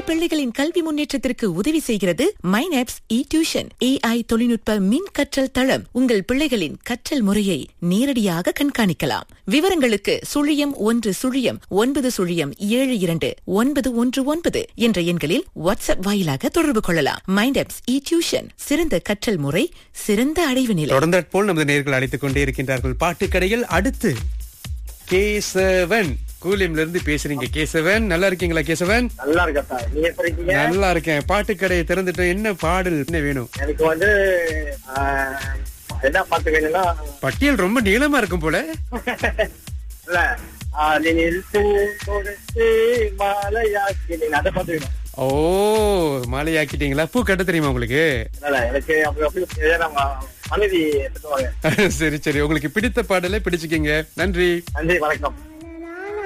பிள்ளைகளின் கல்வி முன்னேற்றத்திற்கு உதவி செய்கிறது மைனாப்ஸ் இ டியூஷன் ஏஐ தொழில்நுட்ப மின் கற்றல் தளம் உங்கள் பிள்ளைகளின் கற்றல் முறையை நேரடியாக கண்காணிக்கலாம் விவரங்களுக்கு சுழியம் ஒன்று சுழியம் ஒன்பது சுழியம் ஏழு இரண்டு ஒன்பது ஒன்று ஒன்பது என்ற எண்களில் வாட்ஸ்அப் வாயிலாக தொடர்பு கொள்ளலாம் மைண்டாப்ஸ் இ டியூஷன் சிறந்த கற்றல் முறை சிறந்த அடைவு நிலை தொடர்ந்து போல் நமது நேர்கள் அழைத்துக் கொண்டே இருக்கின்றார்கள் பாட்டுக்கடையில் அடுத்து கேசவன் கூலியம்ல இருந்து பேசுறீங்க கேசவன் நல்லா இருக்கீங்களா கேசவன் நல்லா இருக்கா நீங்க எப்படி இருக்கீங்க நல்லா இருக்கேன் பாட்டுக்கடையை திறந்துட்டோம் என்ன பாடல் என்ன வேணும் எனக்கு வந்து ஆஹ், என்ன பாட்டு வேணும்னா பட்டியல் ரொம்ப நீளமா இருக்கும் போல இல்ல ஆளினில் பூ கொடுத்து மாலையாக்கினேன் அதை பாட்டு வேணும் ஓ மாலையாக்கிட்டீங்களா பூ கட்ட தெரியுமா உங்களுக்கு இல்ல எனக்கு அப்படி அப்படி நம்ம மனைவி எடுத்துவாங்க சரி சரி உங்களுக்கு பிடித்த பாடலை பிடிச்சுக்கீங்க நன்றி நன்றி வணக்கம்